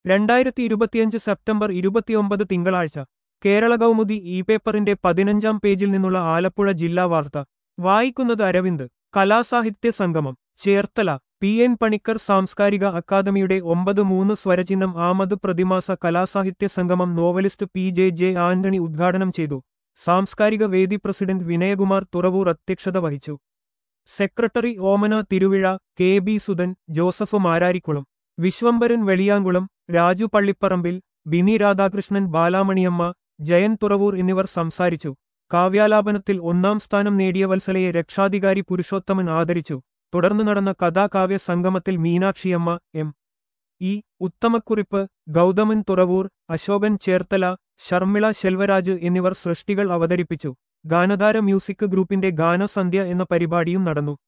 രണ്ടായിരത്തി ഇരുപത്തിയഞ്ച് സെപ്റ്റംബർ ഇരുപത്തിയൊമ്പത് തിങ്കളാഴ്ച കേരള കൗമുദി ഇ പേപ്പറിന്റെ പതിനഞ്ചാം പേജിൽ നിന്നുള്ള ആലപ്പുഴ ജില്ലാ വാർത്ത വായിക്കുന്നത് അരവിന്ദ് കലാസാഹിത്യ സംഗമം ചേർത്തല പി എൻ പണിക്കർ സാംസ്കാരിക അക്കാദമിയുടെ ഒമ്പത് മൂന്ന് സ്വരചിഹ്നം ആമത് പ്രതിമാസ കലാസാഹിത്യ സംഗമം novelist P J J Antony ഉദ്ഘാടനം ചെയ്തു സാംസ്കാരിക വേദി പ്രസിഡന്റ് വിനയകുമാർ തുറവൂർ അധ്യക്ഷത വഹിച്ചു secretary Omana Thiruvizha K B Sudhan Joseph Mararikulam Viswambharan Veliyankulam Raju Pallipparambil Bini Radhakrishnan Balamaniamma Jayan Thuravoor എന്നിവർ സംസാരിച്ചു കാവ്യാലാപനത്തിൽ ഒന്നാം സ്ഥാനം നേടിയ വത്സലയെ രക്ഷാധികാരി പുരുഷോത്തമൻ ആദരിച്ചു തുടർന്ന് നടന്ന കഥാകാവ്യ സംഗമത്തിൽ മീനാക്ഷിയമ്മ എം ഇ ഉത്തമക്കുറിപ്പ് ഗൗതമൻ തുറവൂർ അശോകൻ ചേർത്തല ശർമിള ശെൽവരാജ് എന്നിവർ സൃഷ്ടികൾ അവതരിപ്പിച്ചു ഗാനധാര മ്യൂസിക് ഗ്രൂപ്പിന്റെ ഗാനസന്ധ്യ എന്ന പരിപാടിയും നടന്നു